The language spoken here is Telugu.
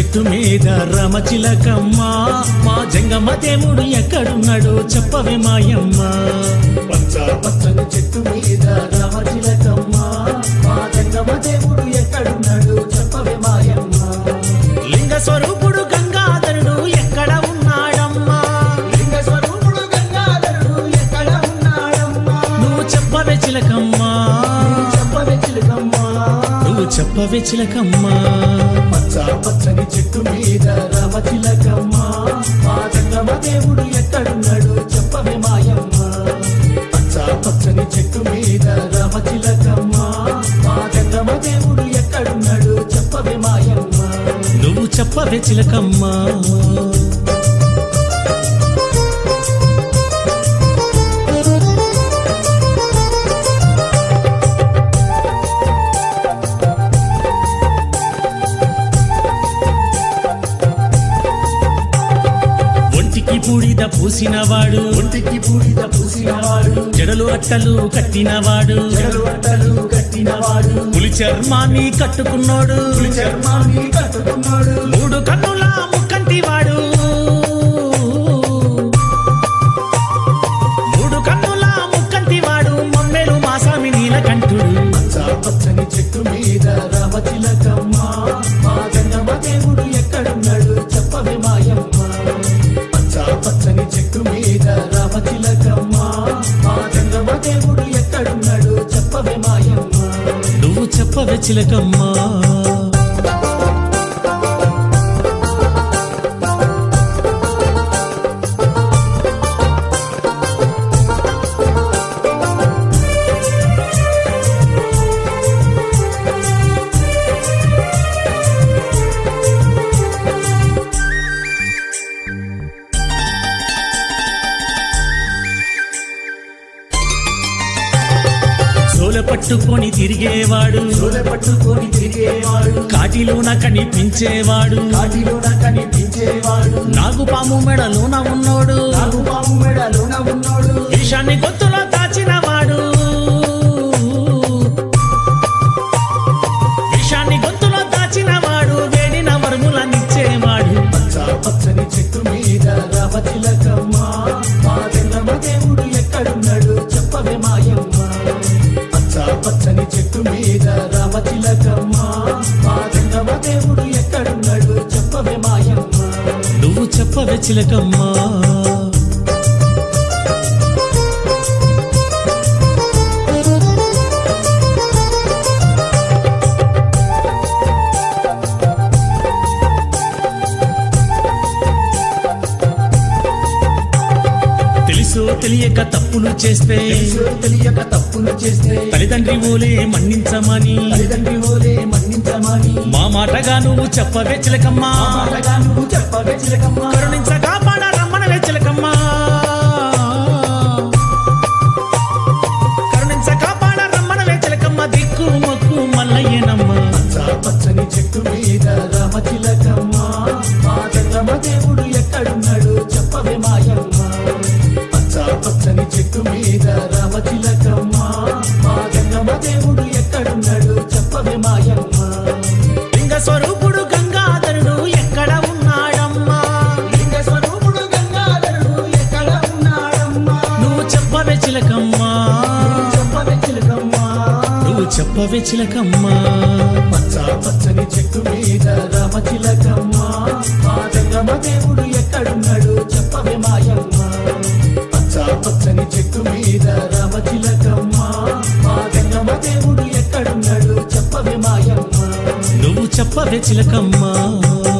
చెట్టు మీద రామచిలకమ్మ మా జంగమ్మ దేవుడు ఎక్కడున్నాడో చెప్పవే మాయమ్మ పచ్చ పచ్చని చెట్టు మీద రామచిలకమ్మ మా జంగమ దేవుడు ఎక్కడున్నాడు చెప్పవే మాయమ్మ లింగ స్వరూపుడు గంగాధరుడు ఎక్కడ ఉన్నాడమ్మా లింగ స్వరూపుడు గంగాధరుడు ఎక్కడ ఉన్నాడమ్మా నువ్వు చెప్పవే చిలకమ్మా చెప్పవే చిలకమ్మ నువ్వు చెప్పవే చిలకమ్మా పచ్చ పచ్చని చెట్టు మీద రామచిలకమ్మ మా జంగమ దేవుడు ఎక్కడున్నాడు చెప్పవే మాయమ్మ పచ్చ పచ్చని చెట్టు మీద రామచిలకమ్మ మా జంగమ దేవుడు ఎక్కడున్నాడు చెప్పవే మాయమ్మ నువ్వు చెప్పవే చిలకమ్మా ఒంటికి బూడిద పూసినవాడు ఒంటికి బూడిద పూసినవాడు జడలు అట్టలు కట్టినవాడు చెడు అట్టలు కట్టినవాడు పులి చర్మాన్ని కట్టుకున్నాడు పులి చర్మాన్ని కట్టుకున్నాడు మూడు కన్నుల ముక్కంటివాడు మూడు కన్నుల ముక్కంటివాడు మమ్మేలు మాసామి నీలకంఠుడు పచ్చ పచ్చని చెట్టు మీద రామచిలకమ్మ మా గంగమ్మ దేవుడు ఎక్కడున్నాడు చెప్పవే మాయమ్మ పచ్చ పచ్చని చెట్టు మీద రామచిలకమ్మ మా గంగమ్మ దేవుడు ఎక్కడున్నాడు చెప్పవే మాయమ్మ నువ్వు చెప్పవే చిలకమ్మా సోల పట్టుకొని తిరిగేవాడు చోలె పట్టుకొని తిరిగేవాడు కాటిలోన కనిపించేవాడు కాటిలోన కనిపించేవాడు నాగుపాము మెడలోన ఉన్నోడు నాగుపాము మెడలోన ఉన్నాడు విషాన్ని గొంతులో దాచినవాడు విషాన్ని గొంతులో దాచినవాడు వేడిన వరములనిచ్చేవాడు పచ్చ పచ్చని చెట్టు మీద రామచిలకమ్మ మా గంగమ్మ దేవుడు ఎక్కడున్నాడు చెప్పవే మాయమ్మ పచ్చ పచ్చని చెట్టు మీద రామచిలకమ్మ మా గంగమ్మ దేవుడు ఎక్కడున్నాడు చెప్పవే మాయమ్మ నువ్వు చెప్పవే చిలకమ్మా తెలుసో తెలియక తప్పులు చేస్తే తెలుసో తెలియక తప్పులు చేస్తే తల్లిదండ్రి ఓలే మన్నించమని తల్లిదండ్రి ఓలే మన్నించమని మా మాటగా నువ్వు చెప్పవే చిలకమ్మా మా మాటగా నువ్వు చెప్పవే చిలకమ్మ కరుణించగా పాడ రమ్మనవే చిలకమ్మా కరుణించగా పాడ రమ్మనవే చిలకమ్మ దిక్కు మొక్కు మల్లయ్యనమ్మ పచ్చ పచ్చని చెట్టు మీద రామచిలకమ్మ మా గంగమ్మ దేవుడు ఎక్కడున్నాడు చెప్పవే మాయమ్మ పచ్చ పచ్చని చెట్టు మీద రామచిలకమ్మ మా గంగమ్మ దేవుడు ఎక్కడున్నాడు చెప్పవే మాయమ్మ లింగ స్వరూపుడు గంగాధరుడు ఎక్కడ ఉన్నాడమ్మా లింగ స్వరూపుడు గంగాధరుడు ఎక్కడ ఉన్నాడమ్మా నువ్వు చెప్పవే చిలకమ్మా చెప్పవే చిలకమ్మ నువ్వు చెప్పవే చిలకమ్మా పచ్చ పచ్చని చెట్టు మీద రామచిలకమ్మ మా గంగమ్మ దేవుడు ఎక్కడున్నాడు చెప్పవే మాయమ్మ పచ్చ పచ్చని చెట్టు మీద రామచిలకమ్మ మా గంగమ్మ దేవుడు ఎక్కడున్నాడు చెప్పవే మాయమ్మ నువ్వు చెప్పవే చిలకమ్మా